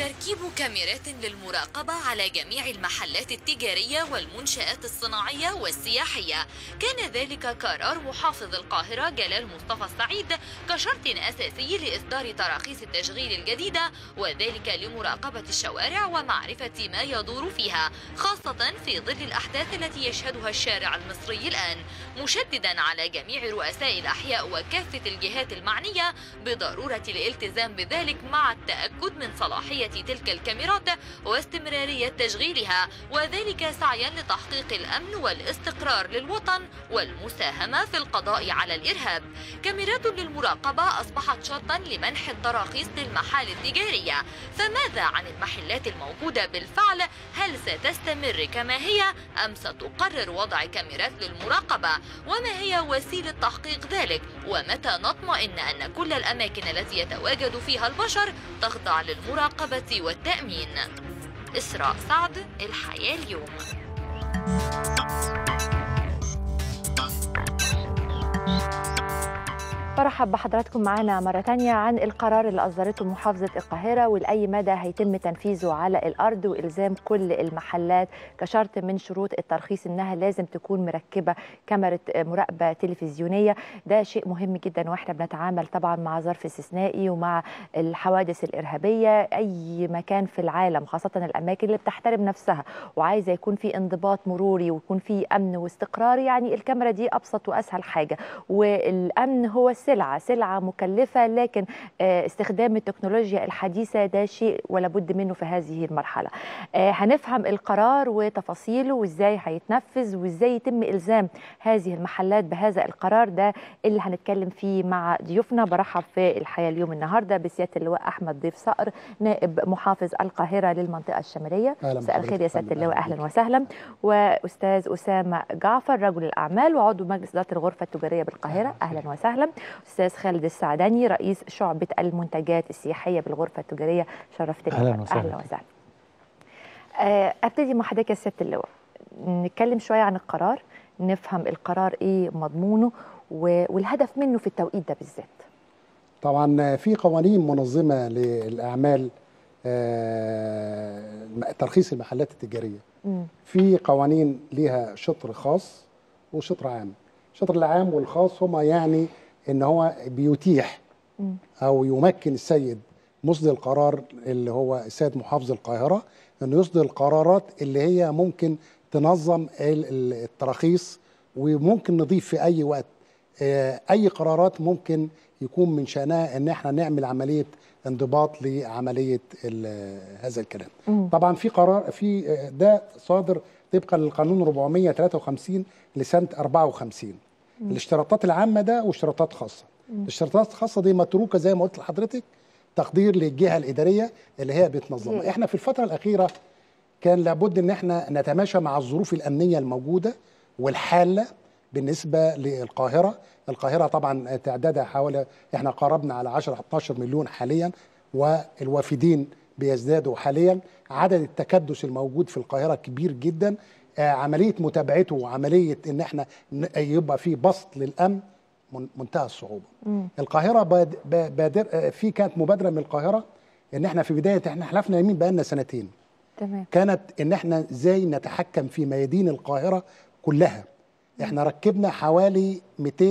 تركيب كاميرات للمراقبة على جميع المحلات التجارية والمنشآت الصناعية والسياحية كان ذلك قرار محافظ القاهرة جلال مصطفى السعيد كشرط أساسي لإصدار تراخيص التشغيل الجديدة وذلك لمراقبة الشوارع ومعرفة ما يدور فيها خاصة في ظل الأحداث التي يشهدها الشارع المصري الآن مشددا على جميع رؤساء الأحياء وكافة الجهات المعنية بضرورة الالتزام بذلك مع التأكد من صلاحية تلك الكاميرات واستمرارية تشغيلها وذلك سعيا لتحقيق الأمن والاستقرار للوطن والمساهمة في القضاء على الإرهاب كاميرات للمراقبة أصبحت شرطا لمنح التراخيص للمحال التجارية فماذا عن المحلات الموجودة بالفعل هل ستستمر كما هي أم ستقرر وضع كاميرات للمراقبة وما هي وسيلة تحقيق ذلك ومتى نطمئن أن كل الأماكن التي يتواجد فيها البشر تخضع للمراقبة والتأمين إسراء سعد الحياة اليوم برحب بحضراتكم معنا مرة تانية عن القرار اللي أصدرته محافظة القاهرة ولأي مدى هيتم تنفيذه على الأرض وإلزام كل المحلات كشرط من شروط الترخيص إنها لازم تكون مركبة كاميرا مراقبة تلفزيونية ده شيء مهم جدا وإحنا بنتعامل طبعا مع ظرف استثنائي ومع الحوادث الإرهابية أي مكان في العالم خاصة الأماكن اللي بتحترم نفسها وعايزة يكون في انضباط مروري ويكون في أمن واستقرار يعني الكاميرا دي أبسط وأسهل حاجة والأمن هو سلعة سلعة مكلفة لكن استخدام التكنولوجيا الحديثة ده شيء ولا بد منه في هذه المرحلة هنفهم القرار وتفاصيله وازاي هيتنفذ وازاي يتم إلزام هذه المحلات بهذا القرار ده اللي هنتكلم فيه مع ضيوفنا برحب في الحياة اليوم النهاردة بسيادة اللواء أحمد ضيف صقر نائب محافظ القاهرة للمنطقة الشمالية مساء الخير يا سيادة اللواء أهلا وسهلا وأستاذ أسامة جعفر رجل الأعمال وعضو مجلس إدارة الغرفة التجارية بالقاهرة أهلا وسهلا استاذ خالد السعداني رئيس شعبه المنتجات السياحيه بالغرفه التجاريه شرفتني اهلا وسهلا اهلا وسهلا ابتدي مع حضرتك يا سياده اللواء نتكلم شويه عن القرار نفهم القرار ايه مضمونه والهدف منه في التوقيت ده بالذات طبعا في قوانين منظمه للاعمال ترخيص المحلات التجاريه م. في قوانين ليها شطر خاص وشطر عام الشطر العام والخاص هما يعني ان هو بيتيح او يمكن السيد مصدر القرار اللي هو السيد محافظ القاهره انه يصدر القرارات اللي هي ممكن تنظم التراخيص وممكن نضيف في اي وقت اي قرارات ممكن يكون من شانها ان احنا نعمل عمليه انضباط لعمليه هذا الكلام. مم. طبعا في قرار في ده صادر طبقا للقانون 453 لسنه 54 مم. الاشتراطات العامه ده واشتراطات خاصه مم. الاشتراطات الخاصه دي متروكه زي ما قلت لحضرتك تقدير للجهه الاداريه اللي هي بتنظمها احنا في الفتره الاخيره كان لابد ان احنا نتماشى مع الظروف الامنيه الموجوده والحاله بالنسبه للقاهره القاهره طبعا تعدادها حوالي احنا قربنا على 10 12 مليون حاليا والوافدين بيزدادوا حاليا عدد التكدس الموجود في القاهره كبير جدا عمليه متابعته وعمليه ان احنا يبقى في بسط للامن منتهى الصعوبه. مم. القاهره بادر في كانت مبادره من القاهره ان احنا في بدايه احنا حلفنا يمين بقالنا سنتين. تمام. كانت ان احنا ازاي نتحكم في ميادين القاهره كلها. احنا ركبنا حوالي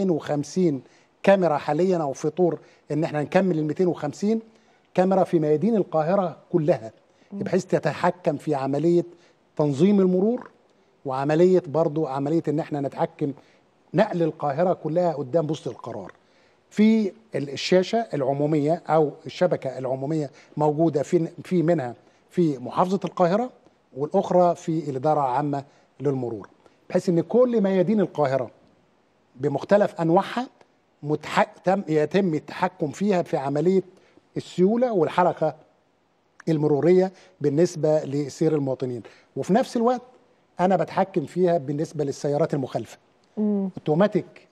250 كاميرا حاليا او في طور ان احنا نكمل ال 250 كاميرا في ميادين القاهره كلها بحيث تتحكم في عمليه تنظيم المرور وعمليه برضو عمليه ان احنا نتحكم نقل القاهره كلها قدام بوسط القرار. في الشاشه العموميه او الشبكه العموميه موجوده في في منها في محافظه القاهره والاخرى في الاداره العامه للمرور. بحيث ان كل ميادين القاهره بمختلف انواعها متحكم يتم التحكم فيها في عمليه السيوله والحركه المروريه بالنسبه لسير المواطنين وفي نفس الوقت انا بتحكم فيها بالنسبه للسيارات المخالفه اوتوماتيك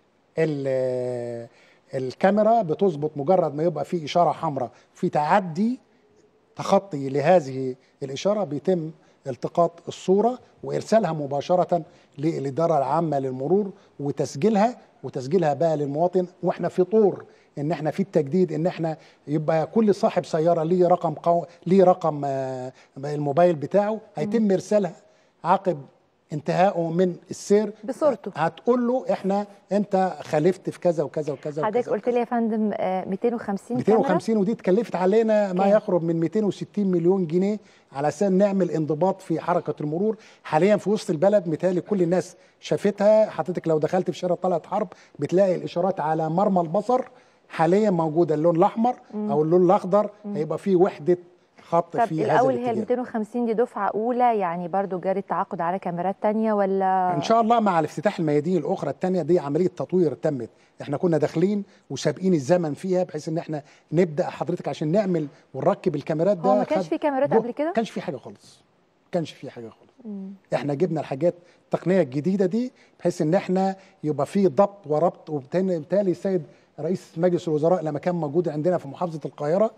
الكاميرا بتظبط مجرد ما يبقى في اشاره حمراء في تعدي تخطي لهذه الاشاره بيتم التقاط الصوره وارسالها مباشره للاداره العامه للمرور وتسجيلها وتسجيلها بقى للمواطن واحنا في طور ان احنا في التجديد ان احنا يبقى كل صاحب سياره ليه رقم قو... ليه رقم آه، الموبايل بتاعه هيتم ارسالها عقب انتهائه من السير بصورته. هتقول له احنا انت خالفت في كذا وكذا وكذا حضرتك وكذا قلت لي يا فندم آه، 250 كاميرا 250 ودي اتكلفت علينا ما كام؟ يقرب من 260 مليون جنيه على اساس نعمل انضباط في حركه المرور حاليا في وسط البلد متهيألي كل الناس شافتها حضرتك لو دخلت في شارع طلعت حرب بتلاقي الاشارات على مرمى البصر حاليا موجوده اللون الاحمر او اللون الاخضر هيبقى فيه وحده خط طب في هذا الاول هي ال الاتجاه 250 دي دفعه اولى يعني برضو جاري التعاقد على كاميرات تانية ولا ان شاء الله مع الافتتاح الميادين الاخرى الثانيه دي عمليه تطوير تمت احنا كنا داخلين وسابقين الزمن فيها بحيث ان احنا نبدا حضرتك عشان نعمل ونركب الكاميرات ده هو ما كانش خد في كاميرات جهد. قبل كده؟ ما كانش في حاجه خالص ما كانش في حاجه خالص احنا جبنا الحاجات التقنيه الجديده دي بحيث ان احنا يبقى في ضبط وربط وبالتالي السيد رئيس مجلس الوزراء لما كان موجود عندنا في محافظه القاهره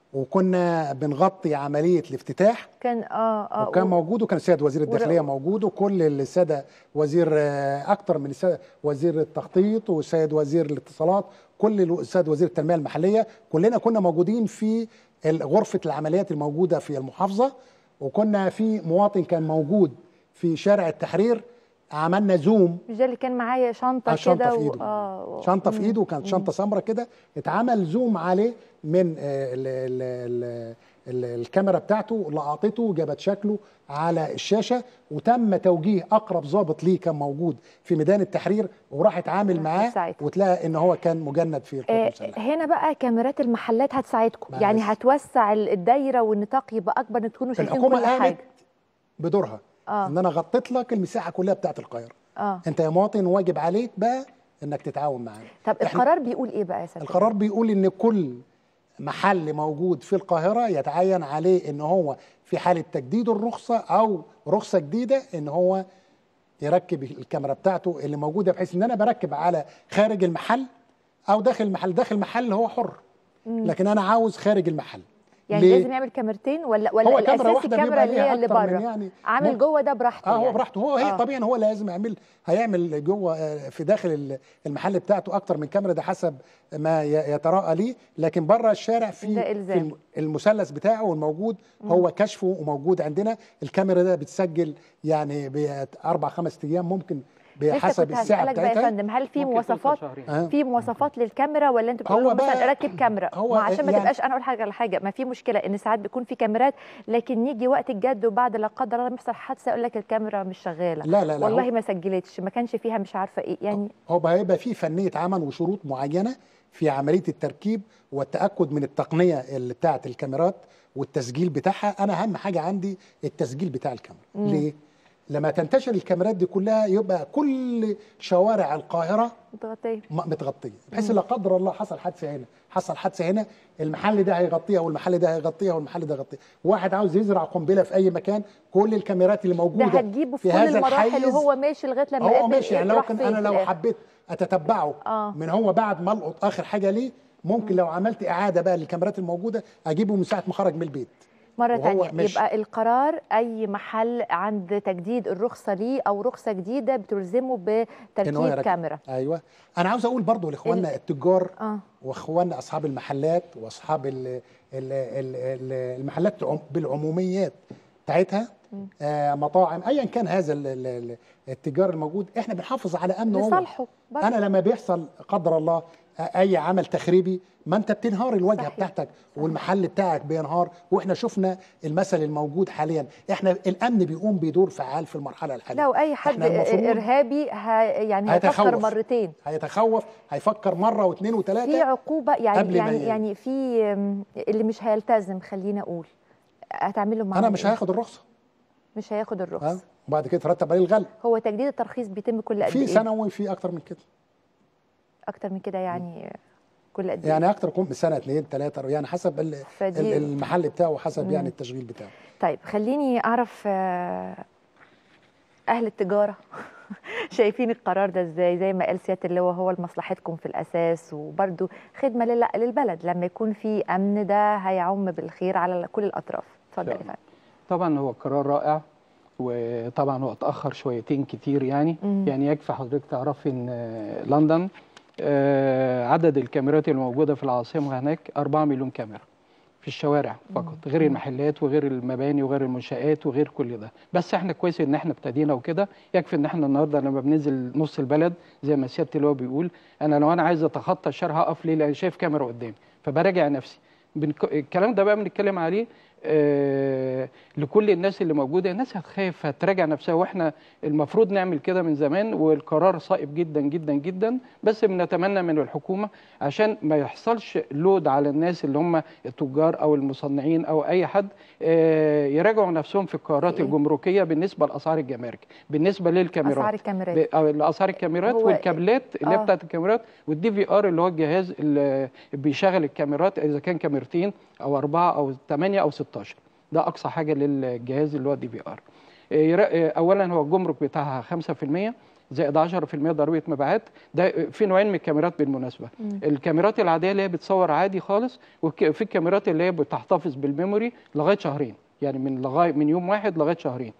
وكنا بنغطي عمليه الافتتاح كان اه اه وكان و- موجود وكان السيد وزير ور- الداخليه موجود وكل الساده وزير آه، اكتر من السيد وزير التخطيط والسيد وزير الاتصالات كل السيد وزير التنميه المحليه كلنا كنا موجودين في ال- غرفه العمليات الموجوده في المحافظه وكنا في مواطن كان موجود في شارع التحرير عملنا زوم مش ده اللي كان معايا شنطه آه، شنطه كده في و- ايده اه و- شنطه في مم. ايده وكانت شنطه سمراء كده اتعمل زوم عليه من آه، ال ال ال ال الكاميرا بتاعته لقطته وجابت شكله على الشاشه وتم توجيه اقرب ضابط ليه كان موجود في ميدان التحرير وراح اتعامل راح معاه يساعده. وتلاقى ان هو كان مجند في القوات آه، المسلحه هنا بقى كاميرات المحلات هتساعدكم معلش. يعني هتوسع ال- الدايره والنطاق يبقى اكبر ان تكونوا شايفين الحكومه كل قامت حاجه بدورها آه. ان انا غطيت لك المساحه كلها بتاعت القاهره اه انت يا مواطن واجب عليك بقى انك تتعاون معانا طب إحنا- القرار بيقول ايه بقى يا سيدي القرار بيقول ان كل محل موجود في القاهره يتعين عليه ان هو في حاله تجديد الرخصه او رخصه جديده ان هو يركب الكاميرا بتاعته اللي موجوده بحيث ان انا بركب على خارج المحل او داخل المحل داخل المحل هو حر لكن انا عاوز خارج المحل يعني ليه؟ لازم يعمل كاميرتين ولا ولا هو كاميرا الاساسي واحدة الكاميرا بيبقى اللي ليها هي اللي أكتر من بره يعني عامل ممكن- جوه ده براحته اه هو يعني. براحته هو هي آه. طبيعي هو لازم يعمل هيعمل جوه آه، في داخل ال- المحل بتاعته اكتر من كاميرا ده حسب ما ي- يتراءى ليه لكن بره الشارع في ده في إلزام. الم- المثلث بتاعه الموجود هو كشفه وموجود عندنا الكاميرا ده بتسجل يعني باربع خمس ايام ممكن لسه بحسب كنت الساعه هسألك بقى يا بتاعتها فندم هل في ممكن توصل مواصفات شهرين. آه. في مواصفات للكاميرا ولا انت هو بتقول له مثلا بقى- ركب كاميرا هو ما عشان ما يعني- تبقاش انا اقول حاجه على حاجه ما في مشكله ان ساعات بيكون في كاميرات لكن يجي وقت الجد وبعد لا قدر الله ما يحصل حادثه يقول لك الكاميرا مش شغاله لا لا لا والله هو- ما سجلتش ما كانش فيها مش عارفه ايه يعني هو بقى هيبقى في فنيه عمل وشروط معينه في عمليه التركيب والتاكد من التقنيه اللي بتاعه الكاميرات والتسجيل بتاعها انا اهم حاجه عندي التسجيل بتاع الكاميرا ليه لما تنتشر الكاميرات دي كلها يبقى كل شوارع القاهره متغطيه م- متغطيه بحيث لا قدر الله حصل حادثه هنا حصل حادثه هنا المحل ده هيغطيها والمحل ده هيغطيها والمحل ده هيغطيها واحد عاوز يزرع قنبله في اي مكان كل الكاميرات اللي ده موجوده هتجيبه في, في كل هذا المراحل الحيز وهو ماشي لغايه لما هو يقابل ماشي يعني لو راح كان فين انا في لو الآخر. حبيت اتتبعه آه. من هو بعد ما القط اخر حاجه ليه ممكن لو عملت اعاده بقى للكاميرات الموجوده اجيبه من ساعه ما خرج من البيت مرة وهو تانية ماشي. يبقى القرار أي محل عند تجديد الرخصة ليه أو رخصة جديدة بتلزمه إن هو بتركيب يركب. كاميرا ايوه انا عاوز اقول برضو لاخواننا التجار آه. واخواننا اصحاب المحلات واصحاب ال- ال- ال- ال- المحلات العم- بالعموميات بتاعتها آه مطاعم ايا كان هذا ال- ال- ال- التجار الموجود احنا بنحافظ على امنه هو لصالحه برضه. انا لما بيحصل قدر الله آه، اي عمل تخريبي ما انت بتنهار الواجهه صحيح. بتاعتك والمحل بتاعك بينهار واحنا شفنا المثل الموجود حاليا احنا الامن بيقوم بدور فعال في المرحله الحاليه لو أي حد إحنا المفروض إرهابي ه... يعني هيفكر هيتخوف. مرتين هيتخوف هيفكر مره واثنين في وثلاثه عقوبة يعني قبل ما يعني ي- يعني في أم، اللي مش هيلتزم خلينا أقول هتعمله معاه انا مش إيه؟ هاخد الرخصه مش هياخد ها الرخصة وبعد كده ترتب عليه الغل هو تجديد الترخيص بيتم كل قد في إيه؟ سنوي في اكتر من كده أكتر من كده يعني كل قد إيه؟ يعني اكتر يكون بسنه اثنين ثلاثه يعني حسب ال- فدي- ال- المحل بتاعه حسب يعني التشغيل بتاعه طيب خليني اعرف آه، اهل التجاره شايفين القرار ده ازاي زي ما قال سياده اللواء هو لمصلحتكم في الاساس وبرده خدمه لل- للبلد لما يكون في امن ده هيعم بالخير على كل الاطراف اتفضل يا شاء الله. فندم طبعا هو قرار رائع وطبعا هو اتاخر شويتين كتير يعني مم. يعني يكفي حضرتك تعرفي ان آه، لندن آه، عدد الكاميرات الموجوده في العاصمه هناك 4 مليون كاميرا في الشوارع فقط غير المحلات وغير المباني وغير المنشآت وغير كل ده بس احنا كويس ان احنا ابتدينا وكده يكفي ان احنا النهارده لما بننزل نص البلد زي ما سياده اللواء بيقول انا لو انا عايز اتخطى الشارع هقف ليه لان شايف كاميرا قدامي فبراجع نفسي بنك... الكلام ده بقى بنتكلم عليه آه لكل الناس اللي موجوده الناس هتخاف هتراجع نفسها واحنا المفروض نعمل كده من زمان والقرار صائب جدا جدا جدا بس بنتمنى من الحكومه عشان ما يحصلش لود على الناس اللي هم التجار او المصنعين او اي حد آه يراجعوا نفسهم في القرارات إيه؟ الجمركيه بالنسبه لاسعار الجمارك بالنسبه للكاميرات اسعار الكاميرات ب- أو لاسعار الكاميرات هو- والكابلات اللي هي آه. بتاعت الكاميرات والدي في ار اللي هو الجهاز اللي بيشغل الكاميرات اذا كان كاميرتين او اربعه او ثمانيه او 16 ده اقصى حاجه للجهاز اللي هو الدي في ار اولا هو الجمرك بتاعها 5% زائد 10% ضريبه مبيعات ده في نوعين من الكاميرات بالمناسبه مم. الكاميرات العاديه اللي هي بتصور عادي خالص وفي الكاميرات اللي هي بتحتفظ بالميموري لغايه شهرين يعني من لغايه من يوم واحد لغايه شهرين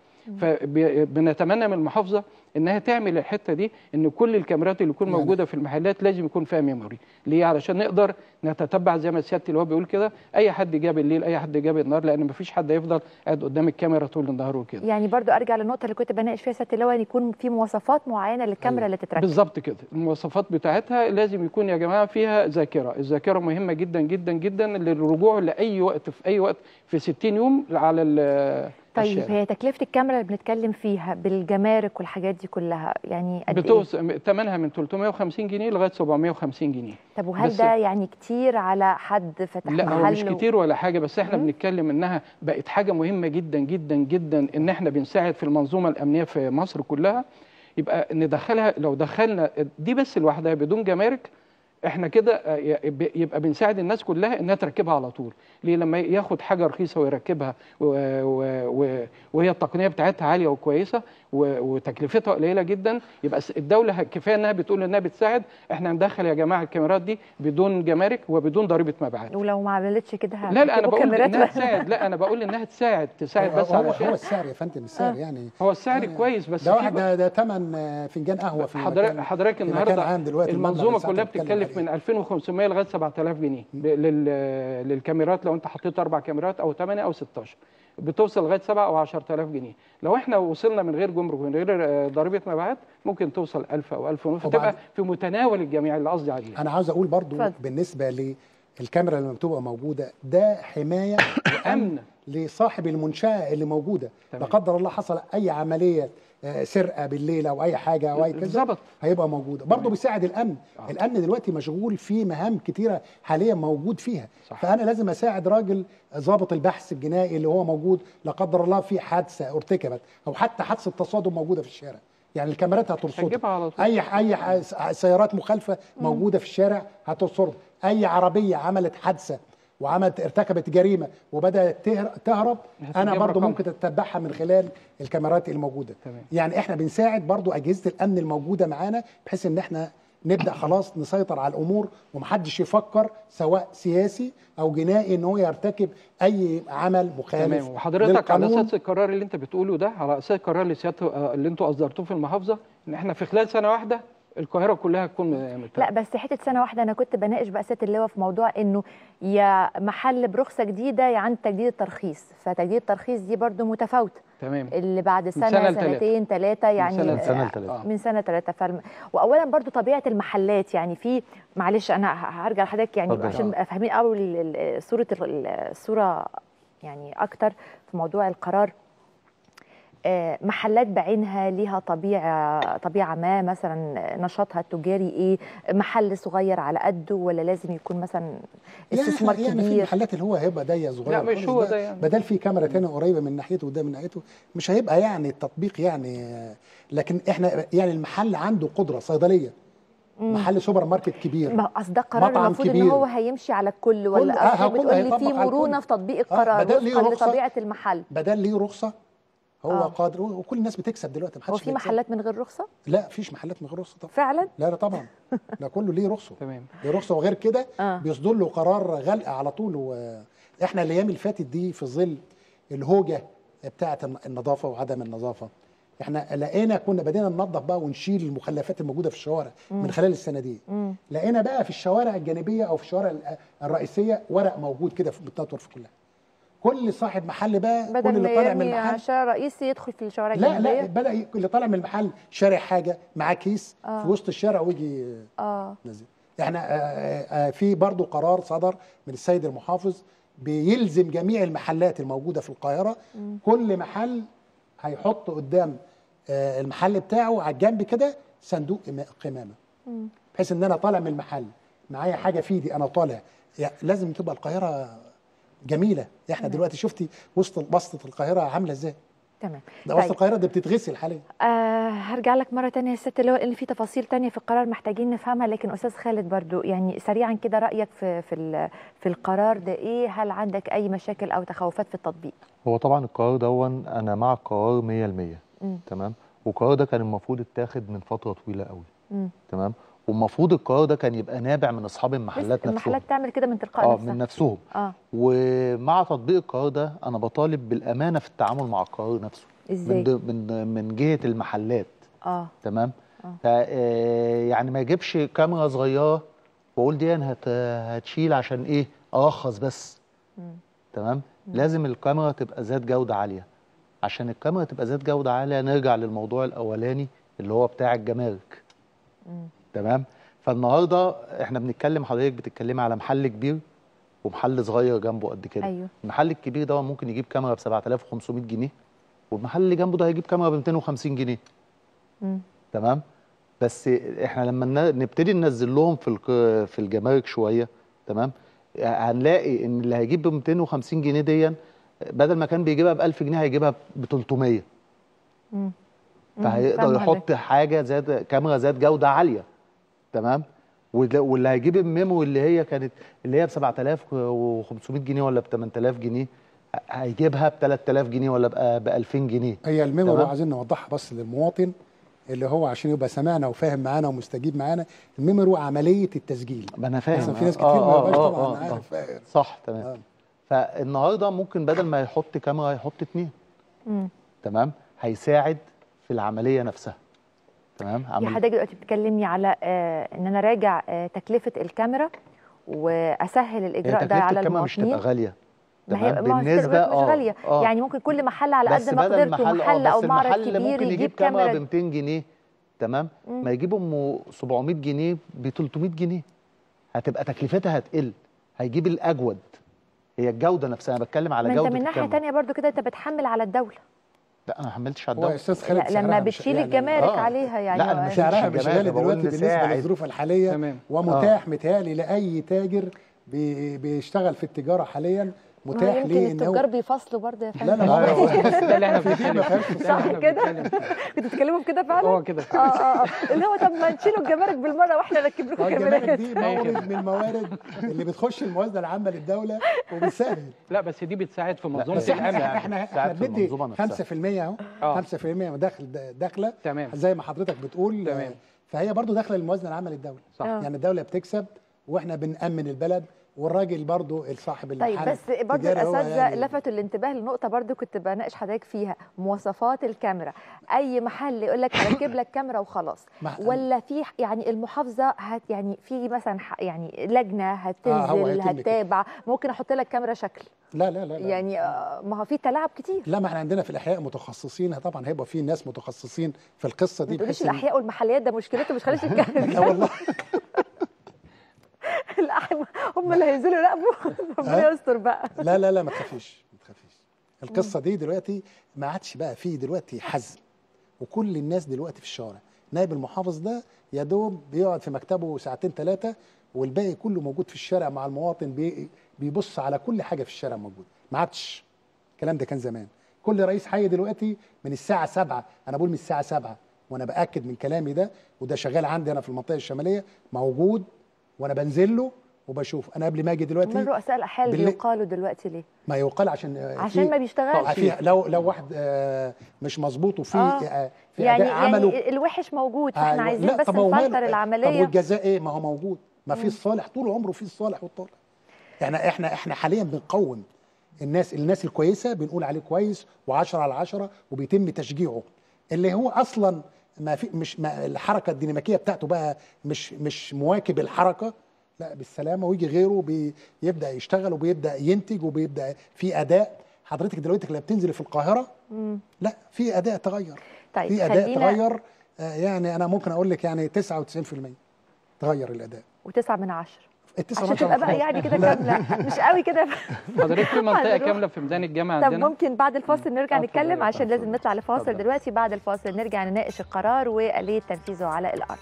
فبنتمنى من المحافظه انها تعمل الحته دي ان كل الكاميرات اللي تكون يعني- موجوده في المحلات لازم يكون فيها ميموري ليه علشان نقدر نتتبع زي ما سياده اللي هو بيقول كده اي حد جاب الليل اي حد جاب النهار لان مفيش حد هيفضل قاعد قدام الكاميرا طول النهار وكده يعني برضو ارجع للنقطه اللي كنت بناقش فيها سياده اللواء ان يكون في مواصفات معينه للكاميرا أيوة. اللي تتركب بالظبط كده المواصفات بتاعتها لازم يكون يا جماعه فيها ذاكره الذاكره مهمه جدا جدا جدا للرجوع لاي وقت في اي وقت في 60 يوم على ال- طيب الشارع. هي تكلفه الكاميرا اللي بنتكلم فيها بالجمارك والحاجات دي كلها يعني قد ايه بتوص... ثمنها من 350 جنيه لغايه 750 جنيه طب وهل بس- ده يعني كتير على حد فتح لا محل هو مش و- كتير ولا حاجه بس احنا مم. بنتكلم انها بقت حاجه مهمه جدا جدا جدا ان احنا بنساعد في المنظومه الامنيه في مصر كلها يبقى ندخلها لو دخلنا دي بس لوحدها بدون جمارك احنا كده آه، ي- يبقى بنساعد الناس كلها انها تركبها على طول ليه لما ياخد حاجه رخيصه ويركبها و و و وهي التقنيه بتاعتها عاليه وكويسه و- وتكلفتها قليله جدا يبقى س- الدوله ه- كفايه انها بتقول انها بتساعد احنا ندخل يا جماعه الكاميرات دي بدون جمارك وبدون ضريبه مبيعات ولو ما عملتش كده لا لا انا هتجيبوا بقول كاميرات انها بقى. تساعد لا انا بقول انها تساعد تساعد هو, بس هو, هو علشان السعر يا فندم السعر يعني هو السعر آه. كويس بس ده في واحد بقى- ده, ده ثمن آه، فنجان قهوه في حضرتك مكان- حضرتك في مكان النهارده عام دلوقتي المبلغ المنظومه اللي كلها بتتكلم بتتكلف عليه. من 2500 لغايه 7000 جنيه ب- لل- للكاميرات لو انت حطيت اربع كاميرات او 8 او 16 بتوصل لغايه 7 او 10000 جنيه لو احنا وصلنا من غير جمرك ومن غير آه، ضريبه مبيعات ممكن توصل 1000 او 1000 ونص وبعد- فتبقى في متناول الجميع اللي قصدي عليه انا عاوز اقول برضو اتفضل. بالنسبه للكاميرا لما بتبقى موجوده ده حمايه امن لصاحب المنشاه اللي موجوده لا تمام. قدر الله حصل اي عمليه آه، سرقه بالليل او اي حاجه او اي كذا بالظبط هيبقى موجوده برضه تمام. بيساعد الامن آه. الامن دلوقتي مشغول في مهام كتيره حاليا موجود فيها صح. فانا لازم اساعد راجل ضابط البحث الجنائي اللي هو موجود لا قدر الله في حادثه ارتكبت او حتى حادثه تصادم موجوده في الشارع يعني الكاميرات هترصدها هتجيبها على طول اي اي ح- سيارات مخالفه موجوده في الشارع هترصدها اي عربيه عملت حادثه وعملت ارتكبت جريمه وبدات تهر- تهرب انا هتجيب برضو رقم. ممكن تتبعها من خلال الكاميرات الموجوده تمام. يعني احنا بنساعد برضو اجهزه الامن الموجوده معانا بحيث ان احنا نبدا خلاص نسيطر على الامور ومحدش يفكر سواء سياسي او جنائي ان هو يرتكب اي عمل مخالف تمام وحضرتك على للقانون. اساس القرار اللي انت بتقوله ده على اساس القرار اللي سيادته آه، اللي انتوا اصدرتوه في المحافظه ان احنا في خلال سنه واحده القاهره كلها تكون متابعة. لا بس حته سنه واحده انا كنت بناقش بقى سياده اللواء في موضوع انه يا محل برخصه جديده يا عند تجديد الترخيص فتجديد الترخيص دي برضو متفاوته تمام اللي بعد سنه, سنة لتلاتة. سنتين ثلاثه يعني سنة آه، سنة لثلاثة. آه. من سنه ثلاثه فالم... واولا برضو طبيعه المحلات يعني في معلش انا ه- هرجع لحضرتك يعني اتفضل. عشان نبقى فاهمين قوي ال- ال- صوره ال- الصوره يعني اكتر في موضوع القرار آه، محلات بعينها ليها طبيعه طبيعه ما مثلا نشاطها التجاري ايه محل صغير على قده ولا لازم يكون مثلا يعني استثمار يعني في كبير محلات اللي هو هيبقى ضيق صغير لا، مش خالص هو ده يعني. بدل في كاميرا تانية قريبه من ناحيته وده من ناحيته مش هيبقى يعني التطبيق يعني آه، لكن احنا يعني المحل عنده قدره صيدليه محل سوبر ماركت كبير ما اصل ده قرار مطعم المفروض ان كبير. هو هيمشي على الكل ولا كل- آه، أصل كل بتقول لي هيطبق في على مرونه الكل. في تطبيق آه، القرار بدل ليه وفقا رخصة. لطبيعه المحل بدل ليه رخصه هو آه. آه. قادر وكل الناس بتكسب دلوقتي محدش هو في بيكسب. محلات من غير رخصه لا فيش محلات من غير رخصه طبعا فعلا لا لا طبعا ده كله ليه رخصه تمام ليه رخصه وغير كده آه. بيصدر له قرار غلق على طول واحنا الايام اللي فاتت دي في ظل الهوجه بتاعه النظافه وعدم النظافه احنا لقينا كنا بدينا ننظف بقى ونشيل المخلفات الموجوده في الشوارع من خلال الصناديق لقينا بقى في الشوارع الجانبيه او في الشوارع ال- الرئيسيه ورق موجود كده في- متنطور في كلها كل صاحب محل بقى كل بدل اللي ما طالع من يرمي على المحل الشارع الرئيسي يدخل في الشوارع لا لا الجانبيه بدا ي- اللي طالع من المحل شارع حاجه معاه كيس آه. في وسط الشارع ويجي اه نزل احنا آه، آه، آه، في برضو قرار صدر من السيد المحافظ بيلزم جميع المحلات الموجوده في القاهره كل محل هيحط قدام آه، المحل بتاعه على الجنب كده صندوق إما- قمامه بحيث ان انا طالع من المحل معايا حاجه في ايدي انا طالع يعني لازم تبقى القاهره جميله احنا دلوقتي شفتي وسط وسط القاهره عامله ازاي تمام ده وسط طيب. القاهره دي بتتغسل حاليا آه هرجع لك مرة تانية يا ست اللي هو ان في تفاصيل تانية في القرار محتاجين نفهمها لكن استاذ خالد برضو يعني سريعا كده رأيك في في ال- في القرار ده ايه هل عندك اي مشاكل او تخوفات في التطبيق هو طبعا القرار دون انا مع القرار 100% مم. تمام والقرار ده كان المفروض يتاخد من فتره طويله قوي مم. تمام والمفروض القرار ده كان يبقى نابع من اصحاب المحلات بس نفسهم المحلات تعمل كده من تلقاء اه نفسها من نفسهم اه ومع تطبيق القرار ده انا بطالب بالامانه في التعامل مع القرار نفسه ازاي من ض- من من جهه المحلات اه تمام آه. ف آه، يعني ما يجيبش كاميرا صغيره واقول دي أنا هت هتشيل عشان ايه ارخص بس مم. تمام لازم الكاميرا تبقى ذات جوده عاليه عشان الكاميرا تبقى ذات جوده عاليه نرجع للموضوع الاولاني اللي هو بتاع الجمارك مم. تمام فالنهارده احنا بنتكلم حضرتك بتتكلمي على محل كبير ومحل صغير جنبه قد كده ايوه المحل الكبير ده ممكن يجيب كاميرا ب 7500 جنيه والمحل اللي جنبه ده هيجيب كاميرا ب 250 جنيه مم. تمام بس احنا لما ن- نبتدي ننزل لهم في الق- في الجمارك شويه تمام هنلاقي ان اللي هيجيب ب 250 جنيه دي بدل ما كان بيجيبها ب 1000 جنيه هيجيبها ب 300 مم. مم. فهيقدر فاهمة يحط حضرتك. حاجه ذات كاميرا ذات جوده عاليه تمام وده- واللي هيجيب الميمو اللي هي كانت اللي هي ب 7500 جنيه ولا ب 8000 جنيه ه- هيجيبها ب 3000 جنيه ولا ب 2000 جنيه هي الميموري تمام. عايزين نوضحها بس للمواطن اللي هو عشان يبقى سامعنا وفاهم معانا ومستجيب معانا الميموري عمليه التسجيل ما انا فاهم مثلا في ناس آه، كتير ما آه، يبقاش آه، طبعا آه، أنا آه. عارف آه. صح تمام آه. فالنهارده ممكن بدل ما يحط كاميرا يحط اتنين مم. تمام هيساعد في العمليه نفسها تمام يا عمل حضرتك دلوقتي بتكلمني على آه ان انا راجع آه تكلفه الكاميرا واسهل هي الاجراء ده تكلفه على الكاميرا مش تبقى المواطنين غاليه ما هي تمام ما هو بالنسبه مش غاليه آه. يعني ممكن كل محل على بس قد ما بدل قدرته محل محل اه او بس معرض المحل كبير ممكن يجيب يجيب كاميرا ب كاميرا 200 جنيه تمام مم. ما يجيب ام 700 جنيه ب 300 جنيه هتبقى تكلفتها هتقل هيجيب الاجود هي الجوده نفسها انا بتكلم على ما انت جوده من ناحيه الكاميرا تانية برضو كده انت بتحمل على الدوله لا انا ما حملتش على هو يا الدوله استاذ خالد لا سعرها لما مش- بتشيل يعني الجمارك آه. عليها يعني لا، أنا مش سعرها مش مش جمال، غالي بقول دلوقتي بالنسبه نساعد. للظروف الحاليه تمام. ومتاح متهيألي لاي تاجر بي- بيشتغل في التجاره حاليا ما هو متاح يمكن ليه ان التجار هو بيفصلوا برضه يا لا لا فندم ما هو ده اللي احنا في دي بنتكلم ما فيهاش ده اللي صح احنا كده؟ بنتكلم فيه. كنتوا بتتكلموا في كده فعلا؟ هو كده اه اه اه اللي هو طب ما نشيلوا الجمارك بالمره واحنا نركب لكم آه، الجمارك كاميرات دي مورد من الموارد اللي بتخش الموازنه العامه للدوله وبتسهل لا بس دي بتساعد في منظومه بس احنا الامن احنا احنا, احنا ساعات في بندي المنظومة نفسها. 5% اهو آه. 5% داخل داخله تمام زي ما حضرتك بتقول تمام. آه، فهي برضو داخله الموازنه العامه للدوله صح آه. يعني الدوله بتكسب واحنا بنأمن البلد والراجل برضو صاحب طيب المحل بس برضه التجاري هو الاساتذه يعني- لفتوا الانتباه لنقطه برضه كنت بناقش حضرتك فيها مواصفات الكاميرا اي محل يقول لك هركب لك كاميرا وخلاص مح- ولا في يعني المحافظه هت يعني في مثلا ح- يعني لجنه هو هتنزل هيتم كده. هتتابع ممكن احط لك كاميرا شكل لا لا لا, لا. يعني آه، ما هو في تلاعب كتير لا ما احنا عندنا في الاحياء متخصصين طبعا هيبقى في ناس متخصصين في القصه ما دي تقوليش بحيث إن- الاحياء والمحليات ده مشكلته مش خليش الكاميرا لا والله الأح- هم اللي هينزلوا يراقبوا ربنا يستر بقى لا لا لا ما تخافيش ما تخافيش القصه دي دلوقتي ما عادش بقى فيه دلوقتي حزم وكل الناس دلوقتي في الشارع نائب المحافظ ده يا دوب بيقعد في مكتبه ساعتين ثلاثه والباقي كله موجود في الشارع مع المواطن بي بيبص على كل حاجه في الشارع موجود ما عادش الكلام ده كان زمان كل رئيس حي دلوقتي من الساعه 7 انا بقول من الساعه 7 وانا باكد من كلامي ده وده شغال عندي انا في المنطقه الشماليه موجود وانا بنزل له وبشوف انا قبل ما اجي دلوقتي من رؤساء الاحياء اللي بالليل- بيقالوا دلوقتي ليه ما يقال عشان آه، عشان في- ما بيشتغلش في لو لو واحد آه، مش مظبوط وفي آه. آه، في يعني اداء عمله يعني الوحش موجود فاحنا أيوة. عايزين لا، بس طب هو ماله؟ نفلتر طب العمليه والجزاء ايه ما هو موجود ما في الصالح طول عمره في الصالح والطالح احنا احنا احنا حاليا بنقوم الناس الناس الكويسه بنقول عليه كويس و10 على 10 وبيتم تشجيعه اللي هو اصلا ما في مش ما الحركه الديناميكيه بتاعته بقى مش مش مواكب الحركه لا بالسلامه ويجي غيره بيبدا يشتغل وبيبدا ينتج وبيبدا في اداء حضرتك دلوقتي لما بتنزل في القاهره مم. لا في اداء تغير طيب في اداء خلينا تغير آه، يعني انا ممكن اقول لك يعني 99% تغير الاداء وتسعة من عشرة التسعة عشان تبقى بقى يعني كده كاملة مش قوي كده حضرتك في منطقه هنروح. كامله في ميدان الجامعه طب عندنا ممكن بعد الفاصل نرجع آه، نتكلم اتفضل. عشان لازم نطلع لفاصل اتفضل. دلوقتي بعد الفاصل نرجع نناقش القرار وآلية تنفيذه على الأرض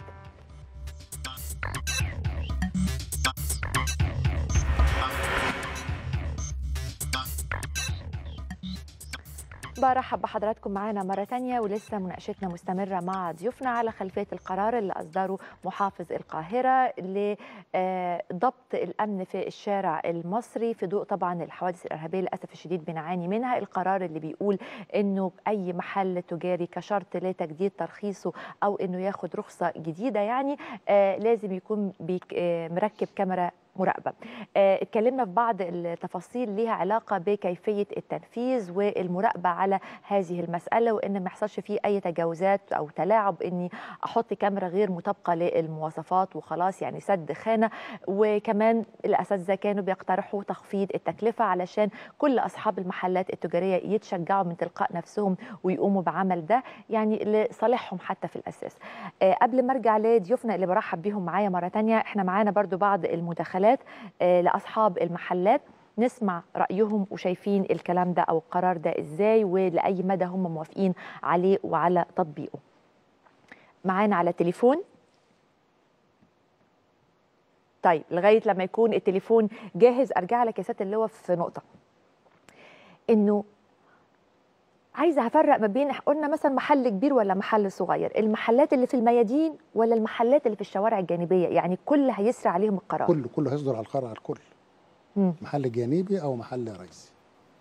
برحب بحضراتكم معانا مرة تانية ولسه مناقشتنا مستمرة مع ضيوفنا على خلفية القرار اللي أصدره محافظ القاهرة لضبط الأمن في الشارع المصري في ضوء طبعا الحوادث الإرهابية للأسف الشديد بنعاني منها القرار اللي بيقول إنه أي محل تجاري كشرط لتجديد ترخيصه أو إنه ياخد رخصة جديدة يعني آه لازم يكون بيك آه مركب كاميرا مراقبة آه، اتكلمنا في بعض التفاصيل ليها علاقة بكيفية التنفيذ والمراقبة على هذه المسألة وإن ما يحصلش فيه أي تجاوزات أو تلاعب إني أحط كاميرا غير مطابقة للمواصفات وخلاص يعني سد خانة وكمان الأساتذة كانوا بيقترحوا تخفيض التكلفة علشان كل أصحاب المحلات التجارية يتشجعوا من تلقاء نفسهم ويقوموا بعمل ده يعني لصالحهم حتى في الأساس آه، قبل ما ارجع لضيوفنا اللي برحب بيهم معايا مره تانية احنا معانا برضو بعض المداخلات آه، لاصحاب المحلات نسمع رايهم وشايفين الكلام ده او القرار ده ازاي ولاي مدى هم موافقين عليه وعلى تطبيقه معانا على التليفون طيب لغايه لما يكون التليفون جاهز ارجع لك يا سياده اللواء في نقطه انه عايزه افرق ما بين قلنا مثلا محل كبير ولا محل صغير المحلات اللي في الميادين ولا المحلات اللي في الشوارع الجانبيه يعني كل هيسري عليهم القرار كله كله هيصدر على القرار على الكل مم. محل جانبي او محل رئيسي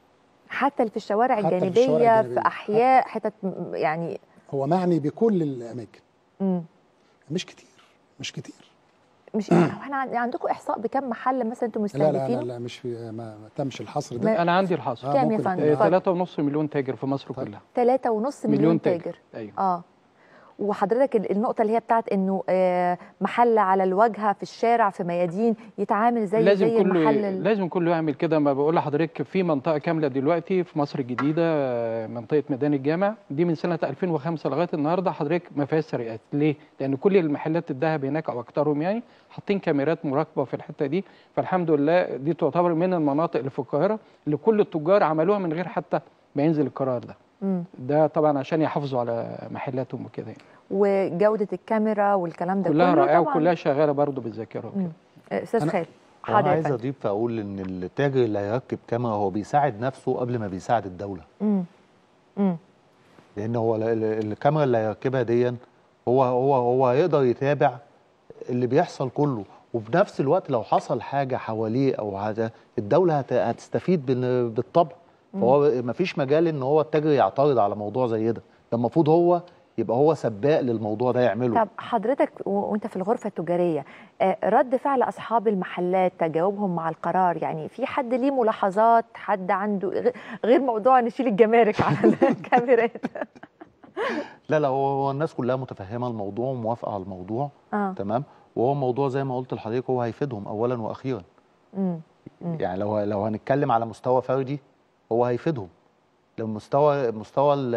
حتى اللي في الشوارع حتى في الجانبيه الشوارع في الجانبية. احياء حتت م- يعني هو معني بكل الاماكن مم. مش كتير مش كتير مش احنا عن- عندكم احصاء بكم محل مثلا انتم لا لا لا, مستهدفينه لا مش في ما, ما تمش الحصر ما- ده انا عندي الحصر آه، كام يا ممكن فندم؟ يكون- اتفضل. ثلاثة ونص مليون تاجر في مصر طيب. كلها ثلاثة ونص مليون, مليون تاجر. تاجر. ايوه اه وحضرتك ال- النقطة اللي هي بتاعت انه آه، محل على الواجهة في الشارع في ميادين يتعامل زي لازم زي كله المحل ال- لازم كله يعمل كده ما بقول لحضرتك في منطقه كامله دلوقتي في مصر الجديده آه، منطقه ميدان الجامع دي من سنه 2005 لغايه النهارده حضرتك ما فيهاش سرقات ليه؟ لان كل المحلات الذهب هناك او اكثرهم يعني حاطين كاميرات مراقبه في الحته دي فالحمد لله دي تعتبر من المناطق اللي في القاهره اللي كل التجار عملوها من غير حتى ما ينزل القرار ده مم. ده طبعا عشان يحافظوا على محلاتهم وكده يعني. وجودة الكاميرا والكلام ده كلها كله رائعه طبعاً. وكلها شغاله برضه بالذاكره وكده مم. آه، استاذ أنا- خالد هو حاضر يا عايز فندم. اضيف اقول ان التاجر اللي هيركب كاميرا هو بيساعد نفسه قبل ما بيساعد الدوله مم. مم. لان هو ال- ال- الكاميرا اللي هيركبها دي هو هو هو هيقدر يتابع اللي بيحصل كله وفي نفس الوقت لو حصل حاجه حواليه او حاجه الدوله هت- هتستفيد بال- بالطبع فهو مفيش مجال ان هو التاجر يعترض على موضوع زي ده ده المفروض هو يبقى هو سباق للموضوع ده يعمله طب حضرتك و- وانت في الغرفة التجارية آه، رد فعل أصحاب المحلات تجاوبهم مع القرار يعني في حد ليه ملاحظات حد عنده غ- غير موضوع نشيل الجمارك على الكاميرات لا لا هو هو الناس كلها متفهمه الموضوع وموافقه على الموضوع اه تمام وهو الموضوع زي ما قلت لحضرتك هو هيفيدهم اولا واخيرا مم. يعني لو لو هنتكلم على مستوى فردي هو هيفيدهم لو مستوى مستوى ال-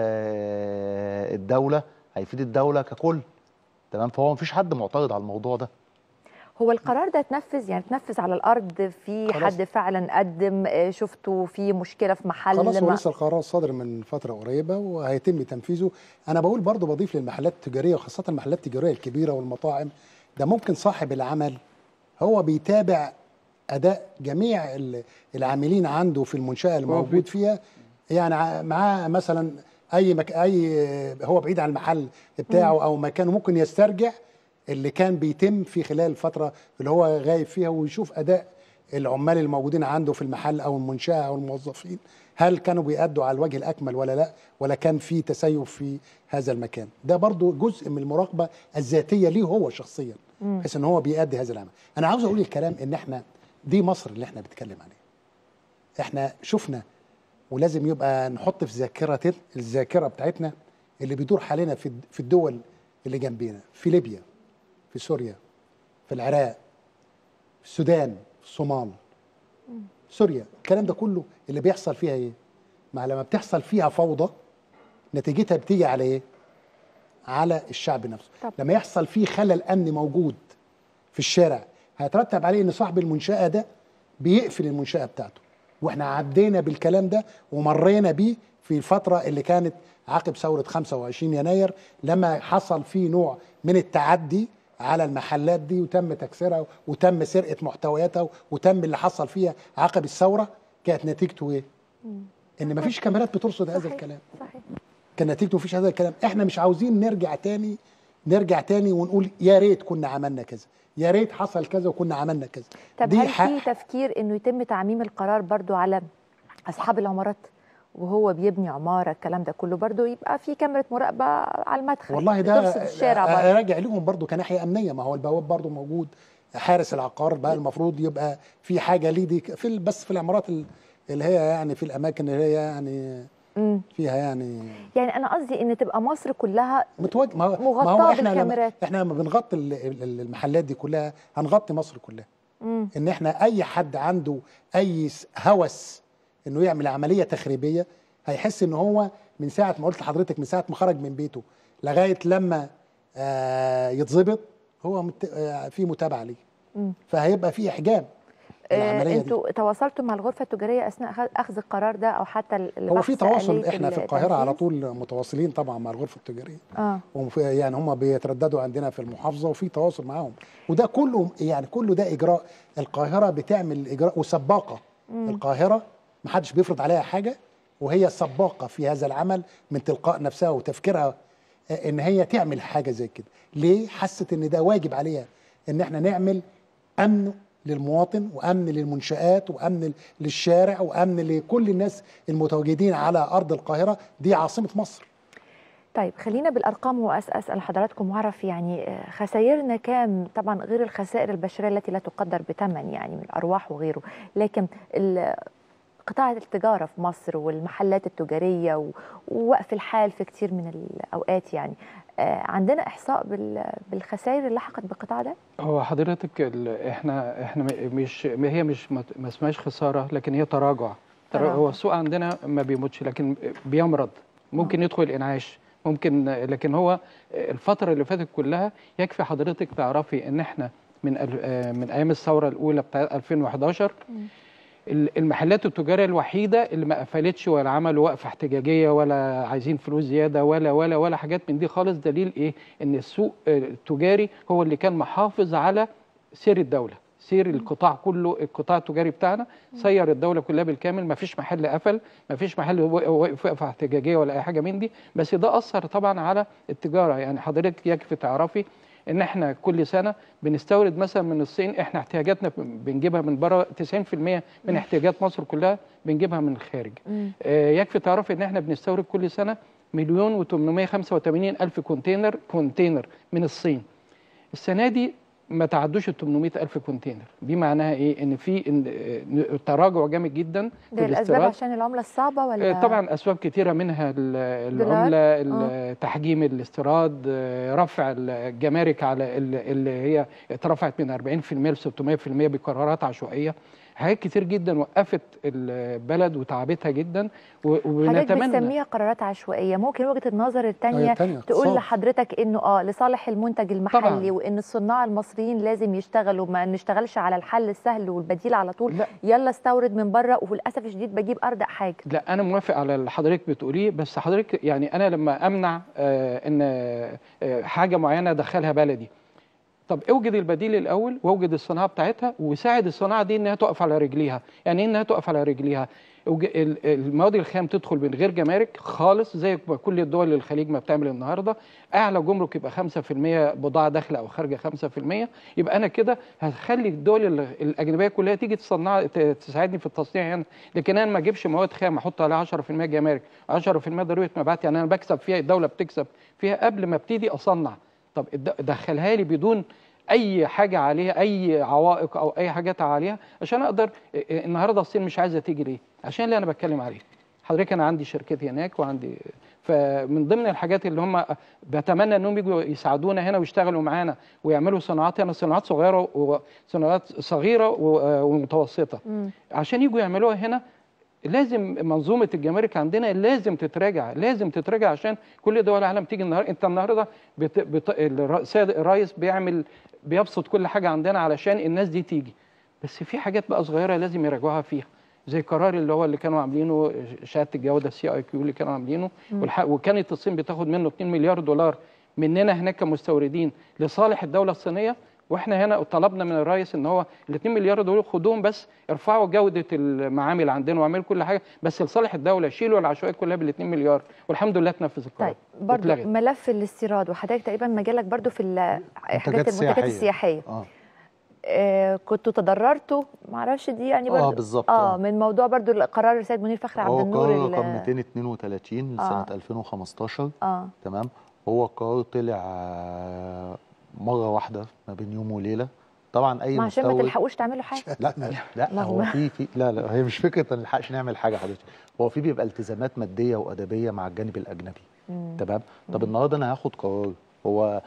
الدوله هيفيد الدوله ككل تمام فهو مفيش حد معترض على الموضوع ده هو القرار ده اتنفذ يعني اتنفذ على الأرض في خلاص. حد فعلا قدم آه، شفته في مشكلة في محل خلاص هو ما- لسه القرار صادر من فتره قريبه وهيتم تنفيذه انا بقول برضو بضيف للمحلات التجاريه وخاصه المحلات التجاريه الكبيره والمطاعم ده ممكن صاحب العمل هو بيتابع اداء جميع ال- العاملين عنده في المنشاه الموجود فيها يعني ع- معاه مثلا اي مك... اي هو بعيد عن المحل بتاعه او مكانه ممكن يسترجع اللي كان بيتم في خلال الفتره اللي هو غايب فيها ويشوف اداء العمال الموجودين عنده في المحل او المنشاه او الموظفين هل كانوا بيأدوا على الوجه الاكمل ولا لا ولا كان في تسيب في هذا المكان ده برضو جزء من المراقبه الذاتيه ليه هو شخصيا بحيث ان هو بيأدي هذا العمل انا عاوز اقول الكلام ان احنا دي مصر اللي احنا بنتكلم عليها احنا شفنا ولازم يبقى نحط في ذاكره الذاكره بتاعتنا اللي بيدور حاليا في في الدول اللي جنبينا في ليبيا في سوريا في العراق في السودان في الصومال سوريا الكلام ده كله اللي بيحصل فيها ايه ما لما بتحصل فيها فوضى نتيجتها بتيجي على ايه على الشعب نفسه طب. لما يحصل فيه خلل امني موجود في الشارع هيترتب عليه ان صاحب المنشاه ده بيقفل المنشاه بتاعته واحنا عدينا بالكلام ده ومرينا بيه في الفتره اللي كانت عقب ثوره 25 يناير لما حصل فيه نوع من التعدي على المحلات دي وتم تكسيرها وتم سرقه محتوياتها وتم اللي حصل فيها عقب الثوره كانت نتيجته ايه؟ ان مفيش كاميرات بترصد هذا صحيح. الكلام صحيح كان نتيجته مفيش هذا الكلام احنا مش عاوزين نرجع تاني نرجع تاني ونقول يا ريت كنا عملنا كذا يا ريت حصل كذا وكنا عملنا كذا طب هل حق- في تفكير انه يتم تعميم القرار برضو على اصحاب العمارات وهو بيبني عماره الكلام ده كله برضو يبقى في كاميرا مراقبه على المدخل والله ده ترصد الشارع برضو راجع لهم برضو كناحيه امنيه ما هو البواب برضو موجود حارس العقار بقى المفروض يبقى في حاجه ليه دي في ال- بس في العمارات ال- اللي هي يعني في الاماكن اللي هي يعني مم. فيها يعني يعني انا قصدي ان تبقى مصر كلها متواجد ما هو ما مغطاة هو احنا لما بالكاميرات. احنا لما بنغطي ال- ال- المحلات دي كلها هنغطي مصر كلها مم. ان احنا اي حد عنده اي س- هوس انه يعمل عمليه تخريبيه هيحس ان هو من ساعه ما قلت لحضرتك من ساعه ما خرج من بيته لغايه لما آه يتظبط هو مت... آه في متابعه ليه مم. فهيبقى في احجام آه العمليه دي انتوا تواصلتوا مع الغرفه التجاريه اثناء أخ- اخذ القرار ده او حتى ال- هو في البحث تواصل آلية احنا في القاهره على التنفيذ؟ طول متواصلين طبعا مع الغرفه التجاريه اه وفي- يعني هم بيترددوا عندنا في المحافظه وفي تواصل معاهم وده كله يعني كله ده اجراء القاهره بتعمل اجراء وسباقه القاهره ما حدش بيفرض عليها حاجه وهي سباقه في هذا العمل من تلقاء نفسها وتفكيرها آه، ان هي تعمل حاجه زي كده ليه حست ان ده واجب عليها ان احنا نعمل امن للمواطن وامن للمنشات وامن للشارع وامن لكل الناس المتواجدين على ارض القاهره دي عاصمه مصر طيب خلينا بالارقام واسال حضراتكم واعرف يعني آه، خسائرنا كام طبعا غير الخسائر البشريه التي لا تقدر بثمن يعني من الارواح وغيره لكن ال- قطاع التجاره في مصر والمحلات التجاريه و- ووقف الحال في كتير من الاوقات يعني آه، عندنا احصاء بال- بالخسائر اللي لحقت بالقطاع ده هو حضرتك ال- احنا احنا م- مش ما هي مش ما ما اسمهاش خساره لكن هي تراجع ترا- تراجع. هو السوق عندنا ما بيموتش لكن بيمرض ممكن يدخل انعاش ممكن لكن هو الفتره اللي فاتت كلها يكفي حضرتك تعرفي ان احنا من ال- آه، من ايام الثوره الاولى بتاع 2011 ال- المحلات التجاريه الوحيده اللي ما قفلتش ولا عملوا وقفه احتجاجيه ولا عايزين فلوس زياده ولا ولا ولا حاجات من دي خالص دليل ايه ان السوق آه، التجاري هو اللي كان محافظ على سير الدوله سير القطاع كله القطاع التجاري بتاعنا سير الدوله كلها بالكامل ما فيش محل قفل ما فيش محل و- واقف وقفه احتجاجيه ولا اي حاجه من دي بس ده اثر طبعا على التجاره يعني حضرتك يكفي تعرفي ان احنا كل سنه بنستورد مثلا من الصين احنا احتياجاتنا بنجيبها من بره 90% من احتياجات مصر كلها بنجيبها من الخارج آه، يكفي تعرفي ان احنا بنستورد كل سنه مليون و885 الف كونتينر كونتينر من الصين السنه دي ما تعدوش ال 800 الف كونتينر دي معناها ايه ان في إن آه، تراجع جامد جدا في ده الاسباب الاستيراد عشان العمله الصعبه ولا آه، طبعا اسباب كتيره منها ال- دولار؟ العمله آه. ال- تحجيم الاستيراد آه، رفع الجمارك على ال- اللي هي اترفعت من 40% ل 600% بقرارات عشوائيه حاجات كتير جدا وقفت البلد وتعبتها جدا و- حضرتك وبنتمنى بتسميها قرارات عشوائيه ممكن وجهه النظر الثانيه أيوة، تانية، تقول اقتصاد. لحضرتك انه اه لصالح المنتج المحلي طبعاً. وان الصناع المصريين لازم يشتغلوا ما نشتغلش على الحل السهل والبديل على طول لا. يلا استورد من بره وللاسف الشديد بجيب ارض حاجه لا انا موافق على اللي حضرتك بتقوليه بس حضرتك يعني انا لما امنع آه، ان آه، حاجه معينه ادخلها بلدي طب اوجد البديل الاول واوجد الصناعه بتاعتها وساعد الصناعه دي انها تقف على رجليها يعني ايه انها تقف على رجليها اوج- ال- المواد الخام تدخل من غير جمارك خالص زي ما كل الدول الخليج ما بتعمل النهارده اعلى جمرك يبقى 5% بضاعه داخله او خارجه 5% يبقى انا كده هخلي الدول ال- الاجنبيه كلها تيجي تصنع ت- تساعدني في التصنيع هنا لكن انا ما اجيبش مواد خام احط عليها 10% جمارك 10% ضريبه مبيعات يعني انا بكسب فيها الدوله بتكسب فيها قبل ما ابتدي اصنع طب الد- دخلها لي بدون اي حاجه عليها اي عوائق او اي حاجات عليها عشان اقدر النهارده الصين مش عايزه تيجي ليه عشان اللي انا بتكلم عليه حضرتك انا عندي شركتي هناك وعندي فمن ضمن الحاجات اللي هم بتمنى انهم يجوا يساعدونا هنا ويشتغلوا معانا ويعملوا صناعات هنا صناعات صغيره وصناعات صغيره و- ومتوسطه مم. عشان يجوا يعملوها هنا لازم منظومه الجمارك عندنا لازم تتراجع لازم تتراجع عشان كل دول العالم تيجي النهارده انت النهارده بت... بت... الر- السيد الرئيس بيعمل بيبسط كل حاجه عندنا علشان الناس دي تيجي بس في حاجات بقى صغيره لازم يراجعوها فيها زي القرار اللي هو اللي كانوا عاملينه شهاده الجوده السي اي كيو اللي كانوا عاملينه والح... وكانت الصين بتاخد منه 2 مليار دولار مننا هناك كمستوردين لصالح الدوله الصينيه واحنا هنا طلبنا من الرئيس ان هو ال 2 مليار دول خدوهم بس ارفعوا جوده المعامل عندنا واعملوا كل حاجه بس لصالح الدوله شيلوا العشوائيات كلها بال 2 مليار والحمد لله اتنفذ القرار طيب برضو واتلغت. ملف الاستيراد وحضرتك تقريبا مجالك برضو في ال- حاجات المنتجات سياحية. السياحيه اه آه كنتوا تضررتوا معرفش دي يعني آه، برضو بالظبط، اه آه. من موضوع برضو القرار السيد منير فخري عبد هو النور قرار ال- رقم 232 لسنه آه. 2015 اه تمام هو قرار طلع آه، مره واحده ما بين يوم وليله طبعا اي ما عشان ما مستورد تلحقوش تعملوا حاجه لا لا ما هو- هو في في لا لا هي مش فكره ما نلحقش نعمل حاجه حضرتك هو في بيبقى التزامات ماديه وادبيه مع الجانب الاجنبي تمام طب النهارده انا هاخد قرار هو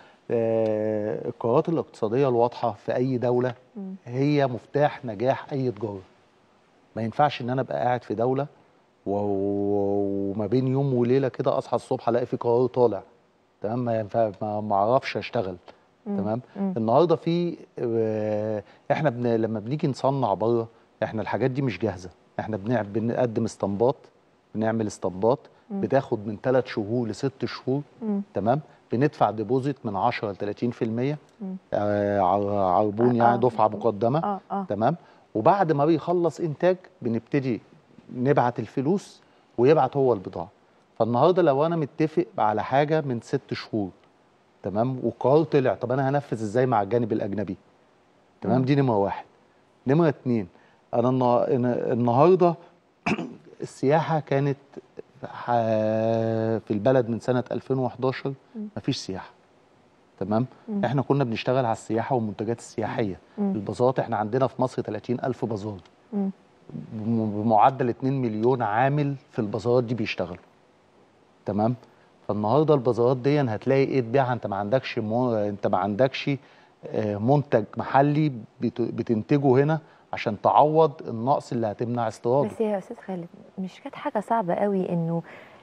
آه القرارات الاقتصاديه الواضحه في اي دوله هي مفتاح نجاح اي تجاره ما ينفعش ان انا ابقى قاعد في دوله و- و- وما بين يوم وليله كده اصحى الصبح الاقي في قرار طالع تمام ما ينفع ما ما اعرفش اشتغل تمام النهارده في آه، احنا بن لما بنيجي نصنع بره احنا الحاجات دي مش جاهزه احنا بنع- بنقدم اسطمبات بنعمل اسطمبات بتاخد من ثلاث شهور لست شهور تمام بندفع ديبوزيت من 10 ل 30% آه، عر- عربون آه، يعني آه. دفعه مقدمه اه اه تمام وبعد ما بيخلص انتاج بنبتدي نبعت الفلوس ويبعت هو البضاعه فالنهارده لو انا متفق على حاجه من ست شهور تمام والقرار طلع طب انا هنفذ ازاي مع الجانب الاجنبي تمام دي نمره واحد نمره اتنين انا النا- أنا النهارده السياحه كانت ح- في البلد من سنه 2011 مفيش سياحه تمام احنا كنا بنشتغل على السياحه والمنتجات السياحيه البازارات احنا عندنا في مصر 30 الف بازار مم. بم- بمعدل 2 مليون عامل في البازارات دي بيشتغلوا تمام فالنهارده البازارات دي هتلاقي ايه تبيعها انت ما عندكش مو... انت ما عندكش آه، منتج محلي بت... بتنتجه هنا عشان تعوض النقص اللي هتمنع استيراده بس يا استاذ خالد مش كانت حاجه صعبه قوي انه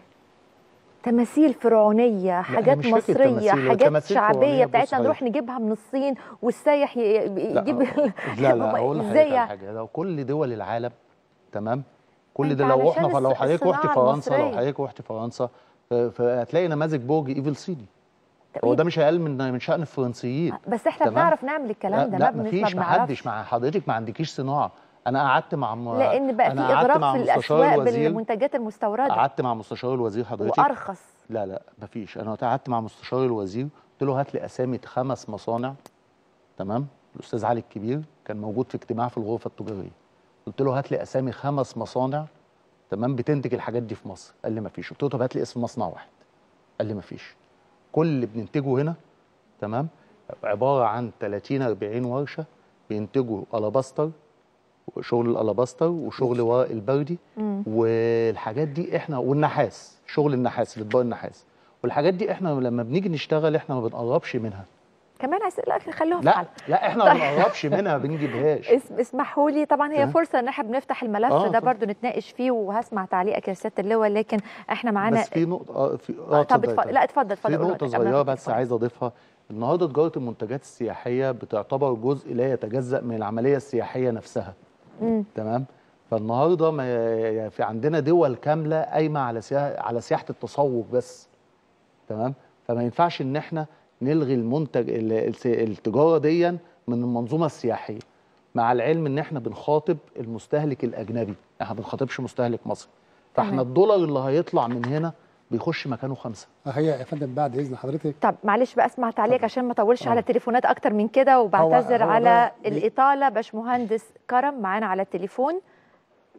تماثيل فرعونيه حاجات مش فكرة مصريه تماثيل، هو حاجات تماثيل شعبيه فرعونية بتاعتنا بص نروح نجيبها من الصين والسايح ي- ي- يجيب لا لا اقول لحضرتك ازاي على يعني؟ حاجه لو كل دول العالم تمام كل أنت ده لو علشان احنا لو الص- حضرتك رحت الصناعة فرنسا لو المصرية. حضرتك رحت فرنسا ف- فهتلاقي نماذج برج ايفل صيني طب هو إيه ده مش اقل من من شان الفرنسيين بس احنا تمام؟ بنعرف نعمل الكلام ده لا ما بن- مفيش ما محدش بنعرفش مع حضرتك ما عندكيش صناعه انا قعدت مع م... لان بقى في أنا قعدت اغراق مع في مستشار الاسواق الوزير بالمنتجات المستورده قعدت مع مستشار الوزير حضرتك وارخص لا لا مفيش انا قعدت مع مستشار الوزير قلت له هات لي اسامي خمس مصانع تمام الاستاذ علي الكبير كان موجود في اجتماع في الغرفه التجاريه قلت له هات لي اسامي خمس مصانع تمام بتنتج الحاجات دي في مصر قال لي مفيش قلت له طب هات لي اسم مصنع واحد قال لي مفيش كل اللي بننتجه هنا تمام عباره عن 30 40 ورشه بينتجوا الاباستر شغل الالاباستر وشغل ورق البردي والحاجات دي احنا والنحاس شغل النحاس الاطباق النحاس والحاجات دي احنا لما بنيجي نشتغل احنا ما بنقربش منها كمان عايز لا خلوها في لا حالها لا احنا ما طيب. بنقربش منها ما بنجيبهاش اس- اسمحوا لي طبعا هي تمام. فرصه ان احنا بنفتح الملف آه، ده اتفضل. برضو نتناقش فيه وهسمع تعليقك يا سياده اللواء لكن احنا معانا بس في نقطه اه في اه طب اتفضل اتفضل طيب. لا اتفضل اتفضل في قول نقطه نقطة قبل ما صغيره تدخل. بس عايز اضيفها النهارده تجاره المنتجات السياحيه بتعتبر جزء لا يتجزا من العمليه السياحيه نفسها مم. تمام فالنهارده ما في عندنا دول كامله قايمه على سياحه على سياحه التسوق بس تمام فما ينفعش ان احنا نلغي المنتج ال- الس- التجاره دي من المنظومه السياحيه مع العلم ان احنا بنخاطب المستهلك الاجنبي احنا ما بنخاطبش مستهلك مصري تمام. فاحنا الدولار اللي هيطلع من هنا بيخش مكانه خمسه هي يا فندم بعد اذن حضرتك طب معلش بقى اسمع تعليق اتفضل. علشان ما اطولش آه. على التليفونات اكتر من كده وبعتذر هو على ده بي- الاطاله باشمهندس كرم معانا على التليفون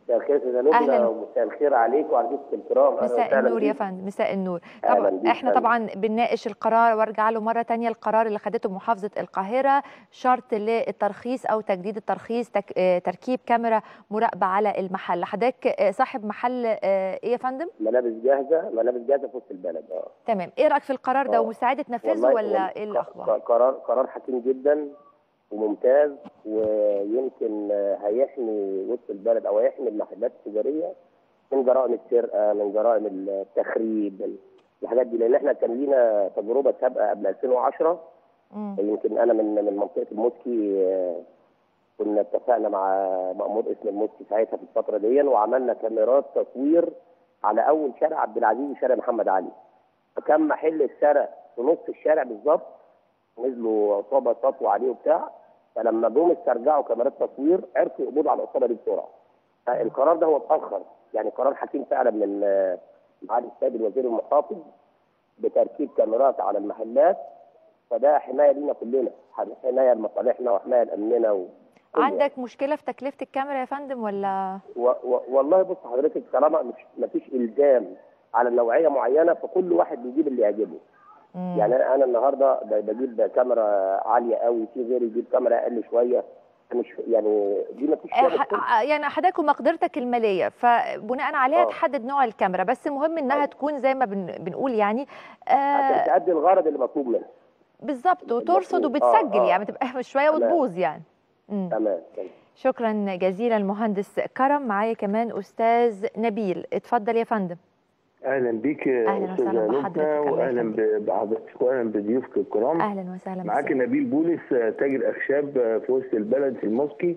مساء الخير سيدة نبلة أهلاً. ومساء الخير عليك وعلى ضيوفك الكرام أهلاً مساء وسهلاً النور يا بيك. فندم مساء النور أهلاً طبعا بيك احنا فندم. طبعا بنناقش القرار وارجع له مره تانية القرار اللي خدته محافظه القاهره شرط للترخيص او تجديد الترخيص تك... آه، تركيب كاميرا مراقبه على المحل حضرتك آه، صاحب محل آه، ايه يا فندم ملابس جاهزة ملابس جاهزة في وسط البلد اه تمام ايه رايك في القرار ده آه. ومستعد تنفذه والله- ولا والله ايه ق- الاخبار ق- قرار قرار حكيم جدا وممتاز ويمكن آه، هيحمي وسط البلد او هيحمي المحلات التجاريه من جرائم السرقه من جرائم التخريب الحاجات دي لان احنا كان لينا تجربه سابقه قبل 2010 مم. يمكن انا من من منطقه الموسكي آه، كنا اتفقنا مع مأمور اسم الموسكي ساعتها في الفتره دي وعملنا كاميرات تصوير على اول شارع عبد العزيز وشارع محمد علي فكان محل السرق في نص الشارع بالظبط نزلوا عصابه سطوا عليه وبتاع فلما جم استرجعوا كاميرات تصوير عرفوا يقبضوا على العصابه دي بسرعه فالقرار ده هو اتاخر يعني قرار حكيم فعلا من آه، معالي السيد الوزير المحافظ بتركيب كاميرات على المحلات فده حمايه لينا كلنا حمايه لمصالحنا وحمايه لامننا و... كله يعني. عندك مشكله في تكلفه الكاميرا يا فندم ولا و... و... والله بص حضرتك طالما مش مفيش الزام على نوعيه معينه فكل واحد بيجيب اللي يعجبه مم. يعني انا أنا النهارده ب- بجيب كاميرا عاليه قوي في غيري يجيب كاميرا اقل شويه مش يعني دي مفيش آه، فيها ح- مشكلة. آه، يعني حضرتك ومقدرتك الماليه فبناء عليها آه. تحدد نوع الكاميرا بس مهم انها أيوة. تكون زي ما بن بنقول يعني عشان آه تأدي الغرض اللي مطلوب منها بالظبط وترصد المفروض. آه، وبتسجل آه. يعني ما تبقى شويه تمام. وتبوظ يعني مم. تمام تمام. شكرا جزيلا المهندس كرم معايا كمان استاذ نبيل اتفضل يا فندم اهلا بيك أهلاً استاذه وسهلاً لبنى بحضرتك، الله واهلا يخليك. ب- بحضرتك واهلا بضيوفك الكرام اهلا وسهلا معاك بك. نبيل بولس تاجر اخشاب في وسط البلد في الموسكي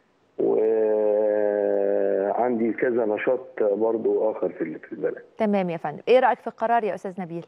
وعندي كذا نشاط برضو اخر في في البلد تمام يا فندم ايه رايك في القرار يا استاذ نبيل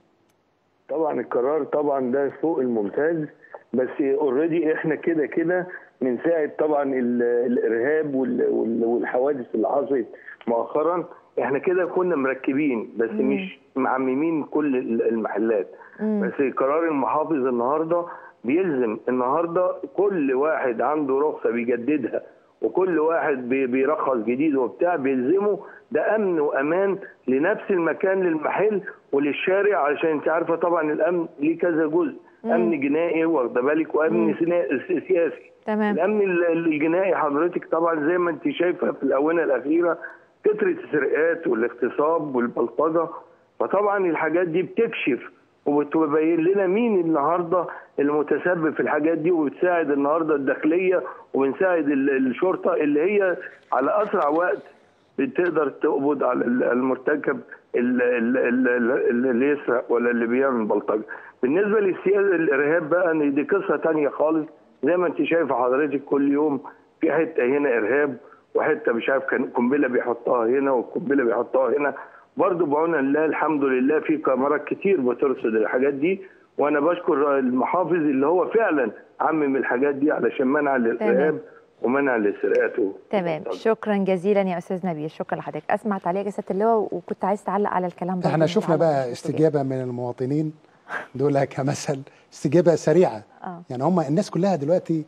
طبعا القرار طبعا ده فوق الممتاز بس اوريدي احنا كده كده من ساعه طبعا ال- الارهاب وال- وال- والحوادث اللي حصلت مؤخرا احنا كده كنا مركبين بس مم. مش معممين كل ال- المحلات مم. بس قرار المحافظ النهارده بيلزم النهارده كل واحد عنده رخصه بيجددها وكل واحد بي- بيرخص جديد وبتاع بيلزمه ده امن وامان لنفس المكان للمحل وللشارع علشان انت عارفه طبعا الامن ليه كذا جزء مم. امن جنائي واخده بالك وامن مم. سنا- سياسي تمام الامن ال- ال- الجنائي حضرتك طبعا زي ما انت شايفه في الاونه الاخيره كثره السرقات والاغتصاب والبلطجه فطبعا الحاجات دي بتكشف وبتبين لنا مين النهارده المتسبب في الحاجات دي وبتساعد النهارده الداخليه وبنساعد ال- الشرطه اللي هي على اسرع وقت بتقدر تقبض على ال- المرتكب ال- ال- ال- اللي يسرق ولا اللي بيعمل بلطجه. بالنسبه للسياسه الارهاب بقى إن دي قصه تانية خالص زي ما انت شايفه حضرتك كل يوم في حته هنا ارهاب وحته مش عارف كان قنبله بيحطها هنا والقنبله بيحطها هنا برضه بعون الله الحمد لله في كاميرات كتير بترصد الحاجات دي وانا بشكر المحافظ اللي هو فعلا عمم الحاجات دي علشان منع للارهاب ومنع للسرقات تمام شكرا جزيلا يا استاذ نبيل شكرا لحضرتك اسمع تعليق يا سياده اللواء وكنت عايز تعلق على الكلام برضه احنا شفنا المتعلق بقى بالشرطة استجابه من المواطنين دول كمثل استجابه سريعه آه. يعني هم الناس كلها دلوقتي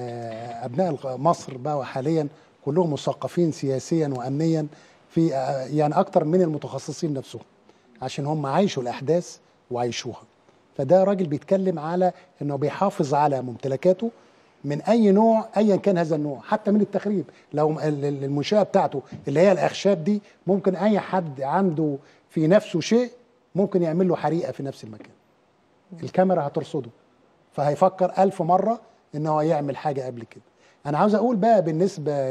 آه، ابناء الق- مصر بقى حاليا كلهم مثقفين سياسيا وامنيا في آه، يعني اكتر من المتخصصين نفسهم عشان هم عايشوا الاحداث وعايشوها فده راجل بيتكلم على انه بيحافظ على ممتلكاته من اي نوع ايا كان هذا النوع حتى من التخريب لو ال- ال- المنشاه بتاعته اللي هي الاخشاب دي ممكن اي حد عنده في نفسه شيء ممكن يعمل له حريقه في نفس المكان الكاميرا هترصده فهيفكر ألف مرة إن هو يعمل حاجة قبل كده أنا عاوز أقول بقى بالنسبة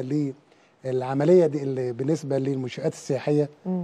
للعملية دي اللي بالنسبة للمنشآت السياحية مم.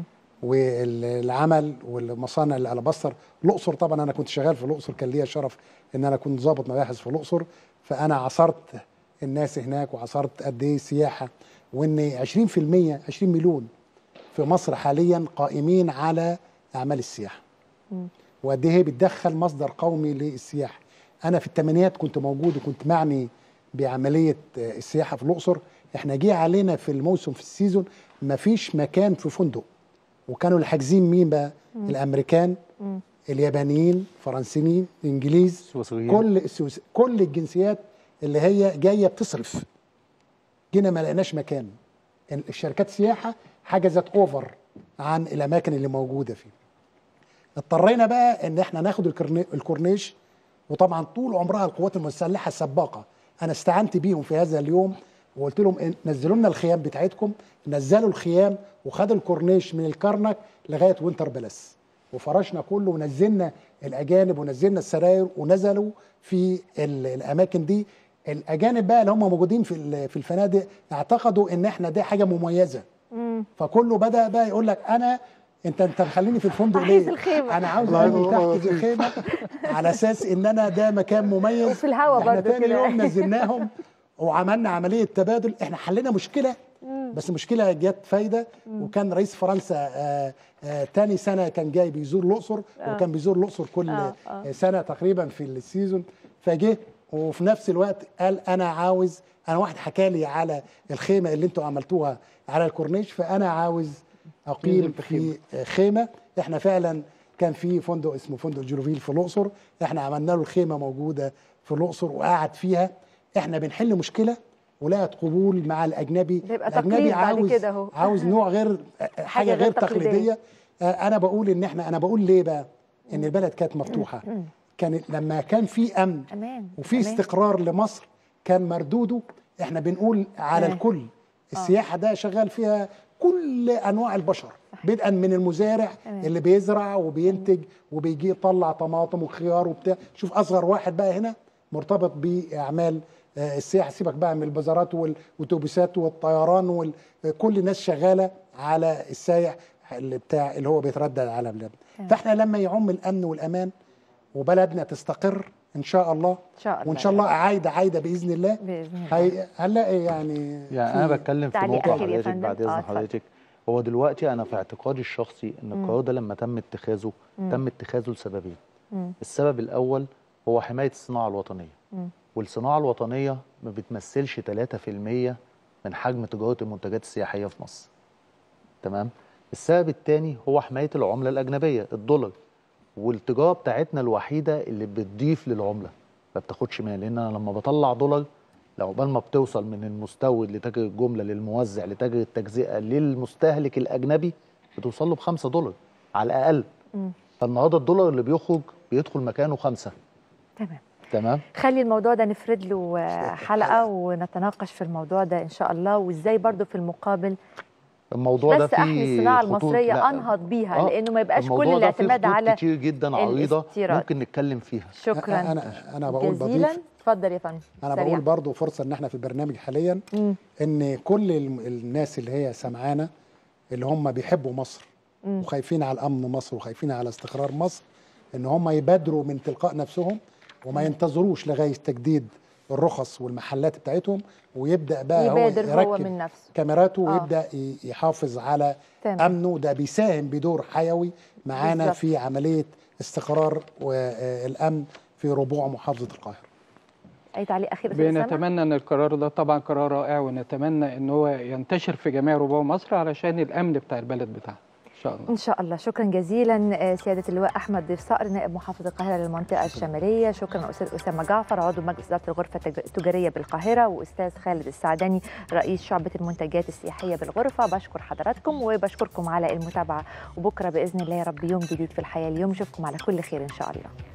والعمل والمصانع اللي على بصر الأقصر طبعا أنا كنت شغال في الأقصر كان ليا شرف إن أنا كنت ضابط مباحث في الأقصر فأنا عصرت الناس هناك وعصرت قد إيه السياحة وإن 20% 20 مليون في مصر حاليا قائمين على أعمال السياحة وقد ايه بتدخل مصدر قومي للسياحه انا في الثمانينات كنت موجود وكنت معني بعمليه آه، السياحه في الاقصر احنا جه علينا في الموسم في السيزون ما فيش مكان في فندق وكانوا اللي حاجزين مين بقى الامريكان اليابانيين فرنسيين انجليز السويسريين. كل السويس كل الجنسيات اللي هي جايه بتصرف جينا ما لقيناش مكان الشركات السياحه حجزت اوفر عن الاماكن اللي موجوده فيه اضطرينا بقى ان احنا ناخد الكورني- الكورنيش وطبعا طول عمرها القوات المسلحه السباقه انا استعنت بيهم في هذا اليوم وقلت لهم إن- نزلوا لنا الخيام بتاعتكم نزلوا الخيام وخدوا الكورنيش من الكرنك لغايه وينتر بلس وفرشنا كله ونزلنا الاجانب ونزلنا السراير ونزلوا في ال- الاماكن دي الاجانب بقى اللي هم موجودين في ال- في الفنادق اعتقدوا ان احنا دي حاجه مميزه فكله بدا بقى يقول لك انا انت انت مخليني في الفندق عايز ليه؟ الخيمة. انا عاوز انزل تحت في الخيمه على اساس ان انا ده مكان مميز وفي الهوا احنا برضو تاني كده. يوم نزلناهم وعملنا عمليه تبادل احنا حلينا مشكله بس مشكله جت فايده وكان رئيس فرنسا آه آه تاني سنه كان جاي بيزور الاقصر وكان بيزور الاقصر كل آه، آه سنه تقريبا في السيزون فجه وفي نفس الوقت قال انا عاوز انا واحد حكى لي على الخيمه اللي انتوا عملتوها على الكورنيش فانا عاوز اقيم ننزل في في خيمه احنا فعلا كان في فندق اسمه فندق جيروفيل في الاقصر احنا عملنا له الخيمه موجوده في الاقصر وقعد فيها احنا بنحل مشكله ولقت قبول مع الاجنبي ده يبقى الاجنبي تقليد بعد عاوز كده أهو. عاوز نوع غير حاجه غير تقليدية. تقليديه آه، انا بقول ان احنا انا بقول ليه بقى ان البلد كانت مفتوحه كانت لما كان في امن امان وفي أمان. استقرار لمصر كان مردوده احنا بنقول على آه. الكل السياحه ده شغال فيها كل انواع البشر بدءا من المزارع تمام. اللي بيزرع وبينتج وبيجي يطلع طماطم وخيار وبتاع شوف اصغر واحد بقى هنا مرتبط باعمال آه، السياحه سيبك بقى من البازارات والاتوبيسات والطيران وكل الناس شغاله على السايح اللي بتاع اللي هو بيتردد على بلادنا فاحنا لما يعم الامن والامان وبلدنا تستقر ان شاء الله ان شاء الله وان شاء الله عايده عايده باذن الله باذن الله هي- هنلاقي يعني يعني انا في- بتكلم في تعليق نقطه أخير يا حضرتك فندم. بعد آه، اذن اتفضل. حضرتك هو دلوقتي انا في اعتقادي الشخصي ان القرار ده لما تم اتخاذه تم اتخاذه لسببين السبب الاول هو حمايه الصناعه الوطنيه والصناعه الوطنيه ما بتمثلش 3% من حجم تجاره المنتجات السياحيه في مصر تمام السبب الثاني هو حمايه العمله الاجنبيه الدولار والتجاره بتاعتنا الوحيده اللي بتضيف للعمله ما بتاخدش منها لان انا لما بطلع دولار لو قبل ما بتوصل من المستورد لتاجر الجمله للموزع لتاجر التجزئه للمستهلك الاجنبي بتوصل له ب 5 دولار على الاقل فالنهارده الدولار اللي بيخرج بيدخل مكانه خمسة تمام تمام خلي الموضوع ده نفرد له آه، حلقه ونتناقش في الموضوع ده ان شاء الله وازاي برضو في المقابل الموضوع ده بس فيه احمي الصناعه خطوط- المصريه لا، انهض بيها آه، لانه ما يبقاش كل الموضوع ده فيه الاعتماد خطوط على كتير جدا عريضه الاستيراد. ممكن نتكلم فيها شكرا انا انا بقول جزيلا بضيف اتفضل يا فندم انا سريع. بقول برضو فرصه ان احنا في البرنامج حاليا مم. ان كل الم- الناس اللي هي سمعانا اللي هم بيحبوا مصر وخايفين على امن مصر وخايفين على استقرار مصر ان هم يبادروا من تلقاء نفسهم وما ينتظروش لغايه تجديد الرخص والمحلات بتاعتهم ويبدا بقى يبادر هو هو يركب من نفسه كاميراته آه. ويبدا ي- يحافظ على تمام. امنه ده بيساهم بدور حيوي معانا بالظبط. في عمليه استقرار والامن في ربوع محافظه القاهره اي تعليق اخير يا أستاذ أسامة؟ بنتمنى ان القرار ده طبعا قرار رائع ونتمنى ان هو ينتشر في جميع ربوع مصر علشان الامن بتاع البلد بتاعنا ان شاء الله ان شاء الله شكرا جزيلا آه، سياده اللواء احمد ضيف صقر نائب محافظ القاهره للمنطقه الشماليه شكرا استاذ اسامه جعفر عضو مجلس اداره الغرفه التج- التجاريه بالقاهره واستاذ خالد السعداني رئيس شعبه المنتجات السياحيه بالغرفه بشكر حضراتكم وبشكركم على المتابعه وبكره باذن الله يا رب يوم جديد في الحياه اليوم نشوفكم على كل خير ان شاء الله